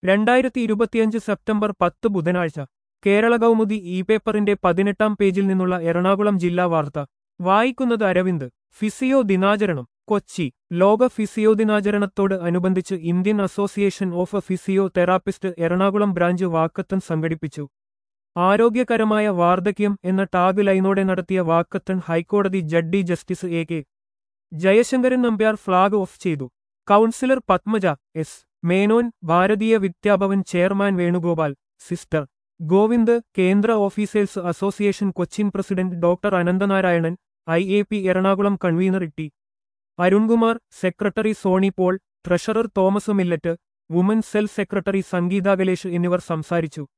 രണ്ടായിരത്തി ഇരുപത്തിയഞ്ച് സെപ്റ്റംബർ പത്ത് ബുധനാഴ്ച കേരള കൗമുദി ഇ പേപ്പറിന്റെ പതിനെട്ടാം പേജിൽ നിന്നുള്ള എറണാകുളം ജില്ലാ വാർത്ത വായിക്കുന്നത് അരവിന്ദ് ഫിസിയോ ദിനാചരണം കൊച്ചി ലോക ഫിസിയോ ദിനാചരണത്തോട് അനുബന്ധിച്ച് Indian association of physio therapist Ernakulam branch walkathon സംഘടിപ്പിച്ചു ആരോഗ്യകരമായ വാർദ്ധക്യം എന്ന ടാഗ് ലൈനോടെ നടത്തിയ വാക്കത്തൺ ഹൈക്കോടതി judge justice A K Jayasankaran Nambiar flag off ചെയ്തു councillor Padmaja S Menon Bharatiya Vidyabhavan chairman Venugopal sister Govind കേന്ദ്ര officers association Cochin president doctor Ananthanarayanan I A P Ernakulam convener T Arunkumar secretary Sony Paul treasurer Thomas millet women cell secretary Sangeetha Galesh എന്നിവർ സംസാരിച്ചു